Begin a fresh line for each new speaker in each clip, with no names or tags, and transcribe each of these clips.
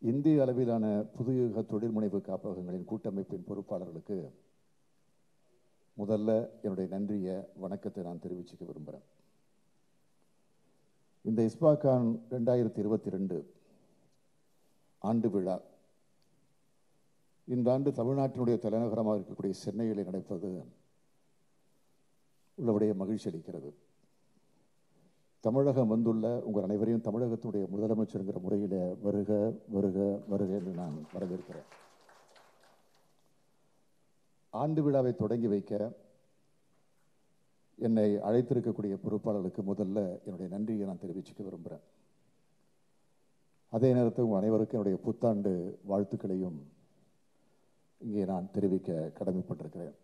இந்திய அளவிலான புதுயுக தொழில் முனைவு காப்பகங்களின் கூட்டமைப்பின் பொறுப்பாளர்களுக்கு முதல்ல என்னுடைய நன்றிய வணக்கத்தை நான் தெரிவிச்சுக்க விரும்புகிறேன் இந்த இஸ்பாகான் ரெண்டாயிரத்தி இருபத்தி ரெண்டு ஆண்டு விழா இந்த ஆண்டு தமிழ்நாட்டினுடைய தலைநகரமாக இருக்கக்கூடிய சென்னையில் நடப்பது உள்ளபடியே மகிழ்ச்சி அளிக்கிறது தமிழகம் வந்துள்ள உங்கள் அனைவரையும் தமிழகத்தினுடைய முதலமைச்சருங்கிற முறையில் வருக வருக வருக என்று நான் வரவேற்கிறேன் ஆண்டு விழாவை தொடங்கி வைக்க என்னை அழைத்திருக்கக்கூடிய பொறுப்பாளர்களுக்கு முதல்ல என்னுடைய நன்றியை நான் தெரிவிச்சுக்க விரும்புகிறேன் அதே நேரத்தில் உங்கள் அனைவருக்கும் என்னுடைய புத்தாண்டு வாழ்த்துக்களையும் இங்கே நான் தெரிவிக்க கடமைப்பட்டிருக்கிறேன்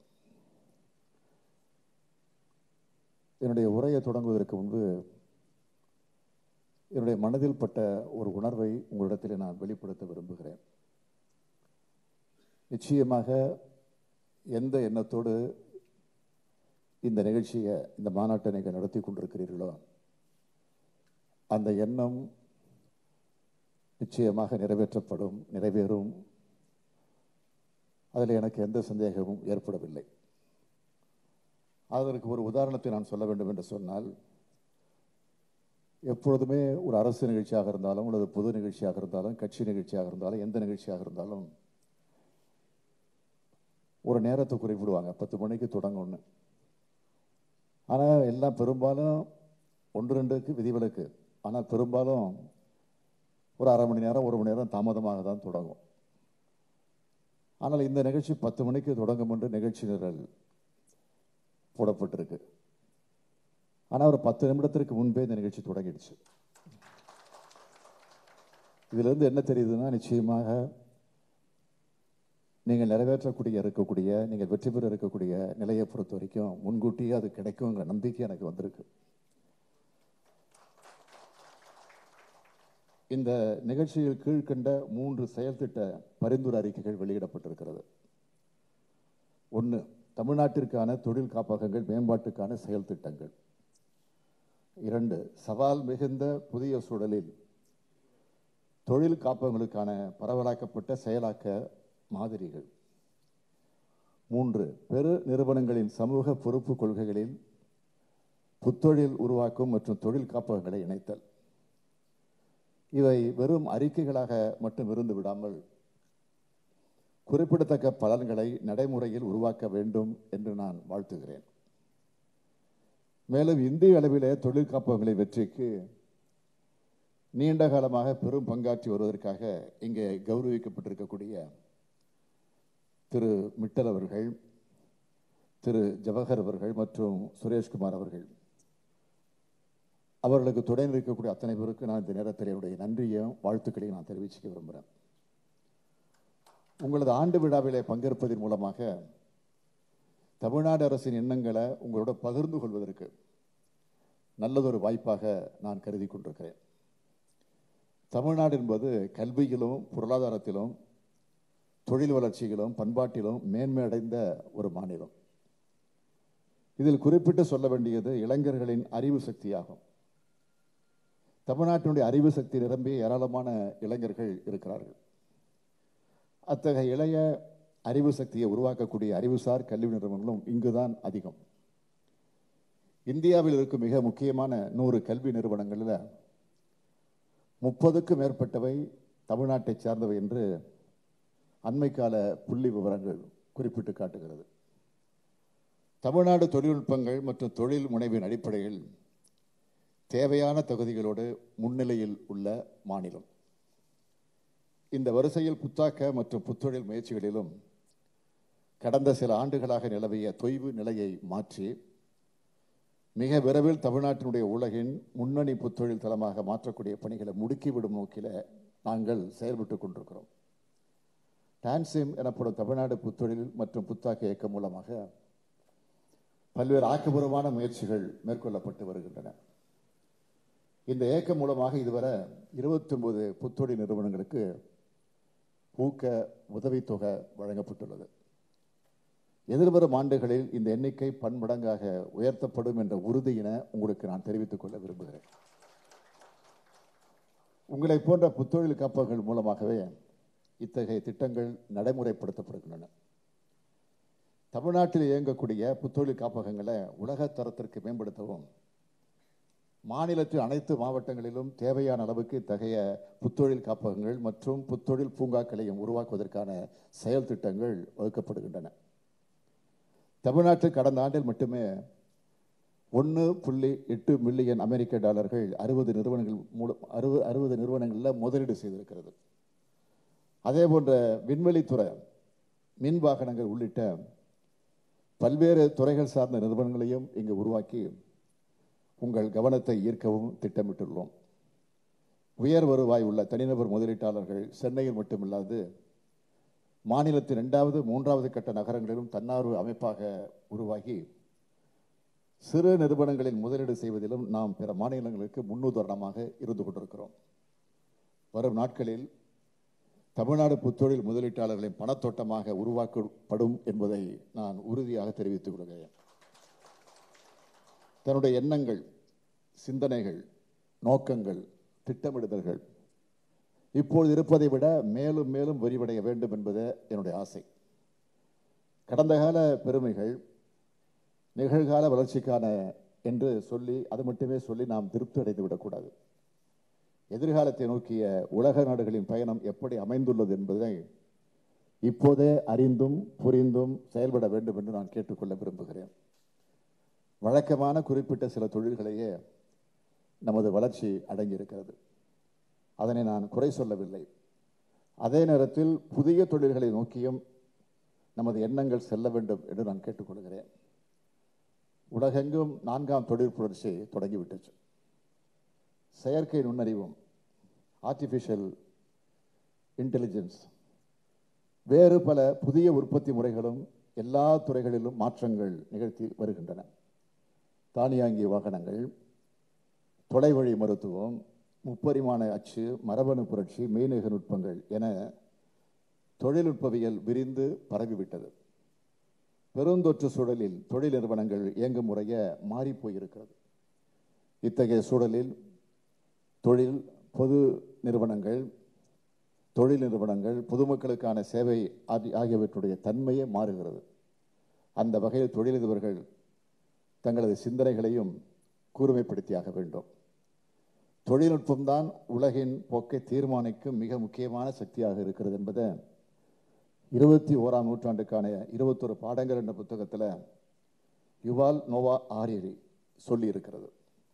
என்னுடைய உரையை தொடங்குவதற்கு முன்பு என்னுடைய மனதில் பட்ட ஒரு உணர்வை உங்களிடத்தில் நான் வெளிப்படுத்த விரும்புகிறேன் நிச்சயமாக எந்த எண்ணத்தோடு இந்த நிகழ்ச்சியை இந்த மாநாட்டை நீங்கள் நடத்தி கொண்டிருக்கிறீர்களோ அந்த எண்ணம் நிச்சயமாக நிறைவேற்றப்படும் நிறைவேறும் அதில் எனக்கு எந்த சந்தேகமும் ஏற்படவில்லை அதற்கு ஒரு உதாரணத்தை நான் சொல்ல வேண்டும் என்று சொன்னால் எப்பொழுதுமே ஒரு அரசு நிகழ்ச்சியாக இருந்தாலும் அல்லது பொது நிகழ்ச்சியாக இருந்தாலும் கட்சி நிகழ்ச்சியாக இருந்தாலும் எந்த நிகழ்ச்சியாக இருந்தாலும் ஒரு நேரத்தை குறிப்பிடுவாங்க பத்து மணிக்கு தொடங்கும்னு ஆனால் எல்லாம் பெரும்பாலும் ஒன்று ரெண்டுக்கு விதிவிலக்கு ஆனால் பெரும்பாலும் ஒரு அரை மணி நேரம் ஒரு மணி நேரம் தாமதமாக தான் தொடங்கும் ஆனால் இந்த நிகழ்ச்சி பத்து மணிக்கு தொடங்கும் என்று நிகழ்ச்சி நிரல் போடப்பட்டிருக்கு ஆனால் ஒரு பத்து நிமிடத்திற்கு முன்பே இந்த நிகழ்ச்சி தொடங்கிடுச்சு இதிலிருந்து என்ன தெரியுதுன்னா நிச்சயமாக நீங்கள் நிறைவேற்றக்கூடிய இருக்கக்கூடிய நீங்கள் வெற்றி பெற இருக்கக்கூடிய நிலையை பொறுத்த வரைக்கும் முன்கூட்டியே அது கிடைக்குங்கிற நம்பிக்கை எனக்கு வந்திருக்கு இந்த நிகழ்ச்சியில் கீழ்கண்ட மூன்று செயல்திட்ட பரிந்துரை அறிக்கைகள் வெளியிடப்பட்டிருக்கிறது ஒன்று தமிழ்நாட்டிற்கான தொழில் காப்பகங்கள் மேம்பாட்டுக்கான செயல் திட்டங்கள் இரண்டு சவால் மிகுந்த புதிய சூழலில் தொழில் காப்பகங்களுக்கான பரவலாக்கப்பட்ட செயலாக்க மாதிரிகள் மூன்று பெரு நிறுவனங்களின் சமூக பொறுப்பு கொள்கைகளில் புத்தொழில் உருவாக்கும் மற்றும் தொழில் காப்பகங்களை இணைத்தல் இவை வெறும் அறிக்கைகளாக மட்டும் இருந்து விடாமல் குறிப்பிடத்தக்க பலன்களை நடைமுறையில் உருவாக்க வேண்டும் என்று நான் வாழ்த்துகிறேன் மேலும் இந்திய அளவிலே தொழில் காப்பகங்களை வெற்றிக்கு நீண்ட காலமாக பெரும் பங்காற்றி வருவதற்காக இங்கே கௌரவிக்கப்பட்டிருக்கக்கூடிய திரு மிட்டல் அவர்கள் திரு ஜவஹர் அவர்கள் மற்றும் சுரேஷ்குமார் அவர்கள் அவர்களுக்கு துணை இருக்கக்கூடிய அத்தனை பேருக்கு நான் இந்த நேரத்தில் என்னுடைய நன்றியும் வாழ்த்துக்களையும் நான் தெரிவிச்சுக்க விரும்புகிறேன் உங்களது ஆண்டு விழாவிலே பங்கேற்பதன் மூலமாக தமிழ்நாடு அரசின் எண்ணங்களை உங்களோட பகிர்ந்து கொள்வதற்கு நல்லதொரு வாய்ப்பாக நான் கருதி கொண்டிருக்கிறேன் தமிழ்நாடு என்பது கல்வியிலும் பொருளாதாரத்திலும் தொழில் வளர்ச்சியிலும் பண்பாட்டிலும் மேன்மை அடைந்த ஒரு மாநிலம் இதில் குறிப்பிட்டு சொல்ல வேண்டியது இளைஞர்களின் அறிவு சக்தியாகும் தமிழ்நாட்டினுடைய அறிவு சக்தி நிரம்பிய ஏராளமான இளைஞர்கள் இருக்கிறார்கள் அத்தகைய இளைய அறிவு சக்தியை உருவாக்கக்கூடிய அறிவுசார் கல்வி நிறுவனங்களும் இங்குதான் அதிகம் இந்தியாவில் இருக்கும் மிக முக்கியமான நூறு கல்வி நிறுவனங்களில் முப்பதுக்கும் மேற்பட்டவை தமிழ்நாட்டை சார்ந்தவை என்று அண்மைக்கால புள்ளி விவரங்கள் குறிப்பிட்டு காட்டுகிறது தமிழ்நாடு தொழில்நுட்பங்கள் மற்றும் தொழில் முனைவின் அடிப்படையில் தேவையான தகுதிகளோடு முன்னிலையில் உள்ள மாநிலம் இந்த வரிசையில் புத்தாக்க மற்றும் புத்தொழில் முயற்சிகளிலும் கடந்த சில ஆண்டுகளாக நிலவிய தொய்வு நிலையை மாற்றி மிக விரைவில் தமிழ்நாட்டினுடைய உலகின் முன்னணி புத்தொழில் தளமாக மாற்றக்கூடிய பணிகளை முடுக்கிவிடும் நோக்கில நாங்கள் செயல்பட்டு கொண்டிருக்கிறோம் டான்சிம் எனப்படும் தமிழ்நாடு புத்தொழில் மற்றும் புத்தாக்க இயக்கம் மூலமாக பல்வேறு ஆக்கப்பூர்வமான முயற்சிகள் மேற்கொள்ளப்பட்டு வருகின்றன இந்த இயக்கம் மூலமாக இதுவரை இருபத்தி ஒன்பது புத்தொழில் நிறுவனங்களுக்கு ஊக்க உதவித்தொகை வழங்கப்பட்டுள்ளது எதிர்வரும் ஆண்டுகளில் இந்த எண்ணிக்கை பன்மடங்காக உயர்த்தப்படும் என்ற உறுதியினை உங்களுக்கு நான் தெரிவித்துக் கொள்ள விரும்புகிறேன் உங்களை போன்ற புத்தொழில் காப்பகங்கள் மூலமாகவே இத்தகைய திட்டங்கள் நடைமுறைப்படுத்தப்படுகின்றன தமிழ்நாட்டில் இயங்கக்கூடிய புத்தொழில் காப்பகங்களை உலக தரத்திற்கு மேம்படுத்தவும் மாநிலத்தில் அனைத்து மாவட்டங்களிலும் தேவையான அளவுக்கு இத்தகைய புத்தொழில் காப்பகங்கள் மற்றும் புத்தொழில் பூங்காக்களையும் உருவாக்குவதற்கான செயல் திட்டங்கள் வகுக்கப்படுகின்றன தமிழ்நாட்டில் கடந்த ஆண்டில் மட்டுமே ஒன்று புள்ளி எட்டு மில்லியன் அமெரிக்க டாலர்கள் அறுபது நிறுவனங்கள் மூலம் அறுபது அறுபது நிறுவனங்களில் முதலீடு செய்திருக்கிறது அதே போன்ற விண்வெளித்துறை மின் வாகனங்கள் உள்ளிட்ட பல்வேறு துறைகள் சார்ந்த நிறுவனங்களையும் இங்கு உருவாக்கி உங்கள் கவனத்தை ஈர்க்கவும் திட்டமிட்டுள்ளோம் உயர் வருவாய் உள்ள தனிநபர் முதலீட்டாளர்கள் சென்னையில் மட்டுமில்லாது மாநிலத்தின் இரண்டாவது மூன்றாவது கட்ட நகரங்களிலும் தன்னார்வ அமைப்பாக உருவாகி சிறு நிறுவனங்களில் முதலீடு செய்வதிலும் நாம் பிற மாநிலங்களுக்கு முன்னுதாரணமாக இருந்து கொண்டிருக்கிறோம் வரும் நாட்களில் தமிழ்நாடு புத்தொழில் முதலீட்டாளர்களின் பணத்தோட்டமாக உருவாக்கப்படும் என்பதை நான் உறுதியாக தெரிவித்துக் கொள்கிறேன் தன்னுடைய எண்ணங்கள் சிந்தனைகள் நோக்கங்கள் திட்டமிடுதல்கள் இப்பொழுது இருப்பதை விட மேலும் மேலும் விரிவடைய வேண்டும் என்பது என்னுடைய ஆசை கடந்த கால பெருமைகள் நிகழ்கால வளர்ச்சிக்கான என்று சொல்லி அது மட்டுமே சொல்லி நாம் திருப்தி அடைந்து விடக்கூடாது எதிர்காலத்தை நோக்கிய உலக நாடுகளின் பயணம் எப்படி அமைந்துள்ளது என்பதை இப்போதே அறிந்தும் புரிந்தும் செயல்பட வேண்டும் என்று நான் கேட்டுக்கொள்ள விரும்புகிறேன் வழக்கமான குறிப்பிட்ட சில தொழில்களையே நமது வளர்ச்சி அடங்கியிருக்கிறது அதனை நான் குறை சொல்லவில்லை அதே நேரத்தில் புதிய தொழில்களை நோக்கியும் நமது எண்ணங்கள் செல்ல வேண்டும் என்று நான் கேட்டுக்கொள்கிறேன் உலகெங்கும் நான்காம் தொழில் புரட்சி தொடங்கிவிட்டுச்சு செயற்கை நுண்ணறிவும் ஆர்டிஃபிஷியல் இன்டெலிஜென்ஸ் வேறு பல புதிய உற்பத்தி முறைகளும் எல்லா துறைகளிலும் மாற்றங்கள் நிகழ்த்தி வருகின்றன தானியாங்கி வாகனங்கள் தொலைவழி மருத்துவம் முப்பரிமாண அச்சு மரபணு புரட்சி மெய்நிக நுட்பங்கள் என தொழில்நுட்பவியல் விரிந்து பரவிவிட்டது பெருந்தொற்று சூழலில் தொழில் நிறுவனங்கள் இயங்கும் முறைய மாறி போயிருக்கிறது இத்தகைய சூழலில் தொழில் பொது நிறுவனங்கள் தொழில் நிறுவனங்கள் பொதுமக்களுக்கான சேவை ஆகி- ஆகியவற்றுடைய தன்மையே மாறுகிறது அந்த வகையில் தொழிலதிபர்கள் தங்களது சிந்தனைகளையும் கூர்மைப்படுத்தியாக வேண்டும் தொழில்நுட்பம்தான் உலகின் போக்கை தீர்மானிக்கும் மிக முக்கியமான சக்தியாக இருக்கிறது என்பதை இருபத்தி ஓராம் நூற்றாண்டுக்கான இருபத்தொரு பாடங்கள் என்ற புத்தகத்தில் யுவால் நோவா ஆரியரி சொல்லி இருக்கிறது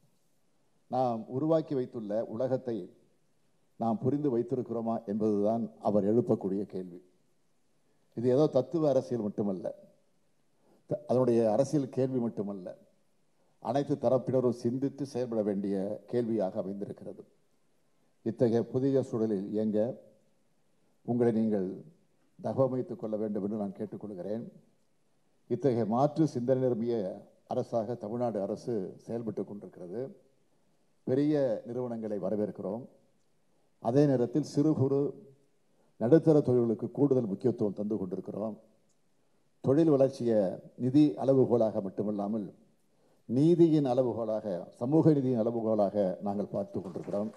நாம் உருவாக்கி வைத்துள்ள உலகத்தை நாம் புரிந்து வைத்திருக்கிறோமா என்பதுதான் அவர் எழுப்பக்கூடிய கேள்வி இது ஏதோ தத்துவ அரசியல் மட்டுமல்ல த- அதனுடைய அரசியல் கேள்வி மட்டுமல்ல அனைத்து தரப்பினரும் சிந்தித்து செயல்பட வேண்டிய கேள்வியாக அமைந்திருக்கிறது இத்தகைய புதிய சூழலில் இயங்க உங்களை நீங்கள் தகவமைத்துக் கொள்ள வேண்டும் என்று நான் கேட்டுக்கொள்கிறேன் இத்தகைய மாற்று சிந்தனை நிரம்பிய அரசாக தமிழ்நாடு அரசு செயல்பட்டு கொண்டிருக்கிறது பெரிய நிறுவனங்களை வரவேற்கிறோம் அதே நேரத்தில் சிறு குறு நடுத்தர தொழில்களுக்கு கூடுதல் முக்கியத்துவம் தந்து கொண்டிருக்கிறோம் தொழில் வளர்ச்சியை நிதி அளவுகோலாக மட்டுமல்லாமல் நீதியின் அளவுகோலாக சமூக நீதியின் அளவுகோலாக நாங்கள் பார்த்து கொண்டிருக்கிறோம்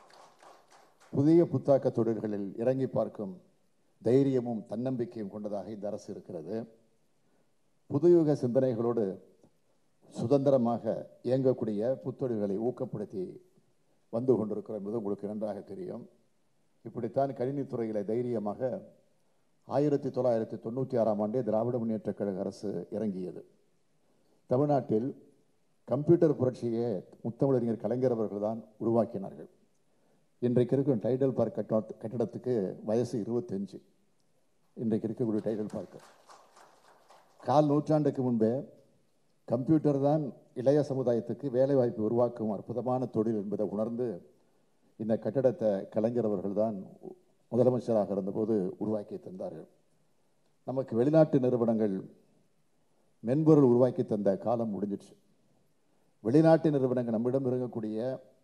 புதிய புத்தாக்க தொழில்களில் இறங்கி பார்க்கும் தைரியமும் தன்னம்பிக்கையும் கொண்டதாக இந்த அரசு இருக்கிறது புதுயுக சிந்தனைகளோடு சுதந்திரமாக இயங்கக்கூடிய புத்தொழில்களை ஊக்கப்படுத்தி வந்து கொண்டிருக்கிறோம் என்பது உங்களுக்கு நன்றாக தெரியும் இப்படித்தான் கணினித்துறையில தைரியமாக ஆயிரத்தி தொள்ளாயிரத்தி தொண்ணூற்றி ஆறாம் ஆண்டே திராவிட முன்னேற்றக் கழக அரசு இறங்கியது தமிழ்நாட்டில் கம்ப்யூட்டர் புரட்சியை முத்தமிழறிஞர் கலைஞர் அவர்கள் தான் உருவாக்கினார்கள் இன்றைக்கு இருக்கும் டைடல் பார்க் கட்ட கட்டடத்துக்கு வயசு இருபத்தஞ்சு இன்றைக்கு இருக்கக்கூடிய டைடல் பார்க் கால் நூற்றாண்டுக்கு முன்பே கம்ப்யூட்டர் தான் இளைய சமுதாயத்துக்கு வேலைவாய்ப்பு உருவாக்கும் அற்புதமான தொழில் என்பதை உணர்ந்து இந்த கட்டடத்தை கலைஞர் அவர்கள் தான் முதலமைச்சராக இருந்தபோது உருவாக்கி தந்தார்கள் நமக்கு வெளிநாட்டு நிறுவனங்கள் மென்பொருள் உருவாக்கி தந்த காலம் முடிஞ்சிடுச்சு வெளிநாட்டு நிறுவனங்கள் நம்மிடம் இருக்கக்கூடிய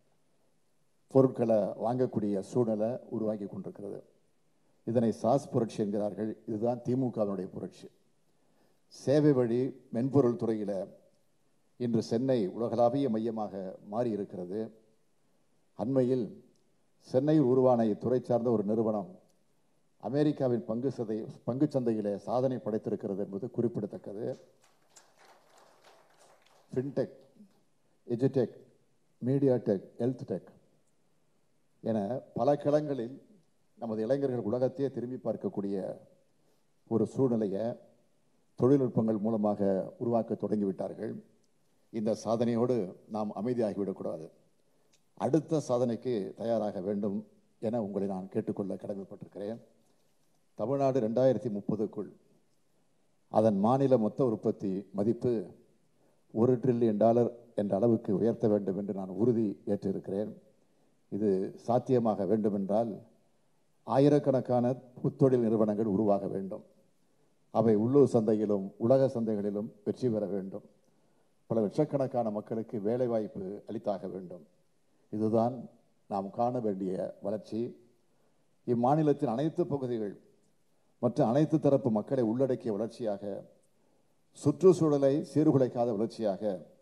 பொருட்களை வாங்கக்கூடிய சூழ்நிலை உருவாக்கி கொண்டிருக்கிறது இதனை சாஸ் புரட்சி என்கிறார்கள் இதுதான் திமுகவினுடைய புரட்சி சேவை வழி மென்பொருள் துறையில இன்று சென்னை உலகளாவிய மையமாக மாறி இருக்கிறது அண்மையில் சென்னையில் உருவான இத்துறை சார்ந்த ஒரு நிறுவனம் அமெரிக்காவின் பங்கு சந்தை பங்குச் சந்தையிலே சாதனை படைத்திருக்கிறது என்பது குறிப்பிடத்தக்கது ஃபின்டெக் எஜுடெக் மீடியா டெக் ஹெல்த் டெக் என பல களங்களில் நமது இளைஞர்கள் உலகத்தையே திரும்பி பார்க்கக்கூடிய ஒரு சூழ்நிலையை தொழில்நுட்பங்கள் மூலமாக உருவாக்க தொடங்கிவிட்டார்கள் இந்த சாதனையோடு நாம் அமைதியாகிவிடக்கூடாது அடுத்த சாதனைக்கு தயாராக வேண்டும் என உங்களை நான் கேட்டுக்கொள்ள கடமைப்பட்டிருக்கிறேன் தமிழ்நாடு ரெண்டாயிரத்தி முப்பதுக்குள் அதன் மாநில மொத்த உற்பத்தி மதிப்பு ஒரு ட்ரில்லியன் டாலர் என்ற அளவுக்கு உயர்த்த வேண்டும் என்று நான் உறுதி ஏற்றிருக்கிறேன் இது சாத்தியமாக வேண்டுமென்றால் ஆயிரக்கணக்கான புத்தொழில் நிறுவனங்கள் உருவாக வேண்டும் அவை உள்ளூர் சந்தையிலும் உலக சந்தைகளிலும் வெற்றி பெற வேண்டும் பல லட்சக்கணக்கான மக்களுக்கு வேலைவாய்ப்பு அளித்தாக வேண்டும் இதுதான் நாம் காண வேண்டிய வளர்ச்சி இம்மாநிலத்தின் அனைத்து பகுதிகள் மற்ற அனைத்து தரப்பு மக்களை உள்ளடக்கிய வளர்ச்சியாக சுற்றுச்சூழலை சீர்குலைக்காத வளர்ச்சியாக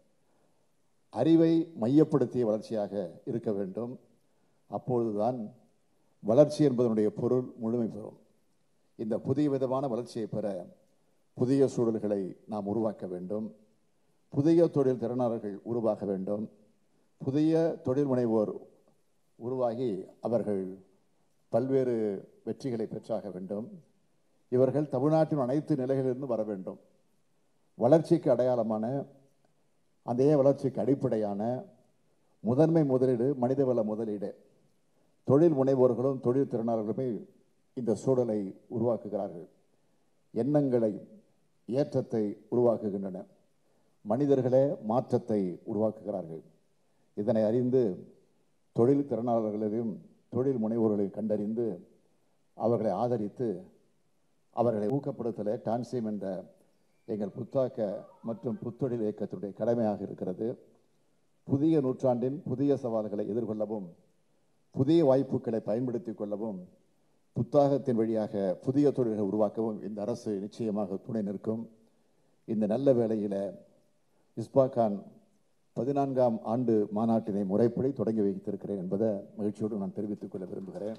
அறிவை மையப்படுத்திய வளர்ச்சியாக இருக்க வேண்டும் அப்பொழுதுதான் வளர்ச்சி என்பதனுடைய பொருள் முழுமை பெறும் இந்த புதிய விதமான வளர்ச்சியை பெற புதிய சூழல்களை நாம் உருவாக்க வேண்டும் புதிய தொழில் திறனாளர்கள் உருவாக வேண்டும் புதிய தொழில் முனைவோர் உருவாகி அவர்கள் பல்வேறு வெற்றிகளை பெற்றாக வேண்டும் இவர்கள் தமிழ்நாட்டின் அனைத்து நிலைகளிலிருந்து வர வேண்டும் வளர்ச்சிக்கு அடையாளமான அதே வளர்ச்சிக்கு அடிப்படையான முதன்மை முதலீடு மனிதவள முதலீடு தொழில் முனைவோர்களும் தொழில் திறனாளர்களுமே இந்த சூழலை உருவாக்குகிறார்கள் எண்ணங்களை ஏற்றத்தை உருவாக்குகின்றன மனிதர்களே மாற்றத்தை உருவாக்குகிறார்கள் இதனை அறிந்து தொழில் திறனாளர்களையும் தொழில் முனைவோர்களையும் கண்டறிந்து அவர்களை ஆதரித்து அவர்களை ஊக்கப்படுத்தல டான்சியம் என்ற எங்கள் புத்தாக்க மற்றும் புத்தொழில் இயக்கத்தினுடைய கடமையாக இருக்கிறது புதிய நூற்றாண்டின் புதிய சவால்களை எதிர்கொள்ளவும் புதிய வாய்ப்புகளை பயன்படுத்திக் கொள்ளவும் புத்தாகத்தின் வழியாக புதிய தொழில்களை உருவாக்கவும் இந்த அரசு நிச்சயமாக துணை நிற்கும் இந்த நல்ல வேளையில இஸ்பாகான் பதினான்காம் ஆண்டு மாநாட்டினை முறைப்படி தொடங்கி வைத்திருக்கிறேன் என்பதை மகிழ்ச்சியோடு நான் தெரிவித்துக் கொள்ள விரும்புகிறேன்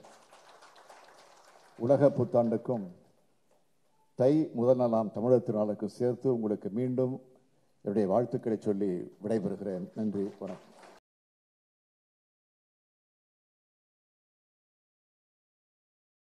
உலக புத்தாண்டுக்கும் தை முதல் நாளாம் தமிழர் திருநாளுக்கு சேர்த்து உங்களுக்கு மீண்டும் என்னுடைய வாழ்த்துக்களை சொல்லி விடைபெறுகிறேன் நன்றி வணக்கம்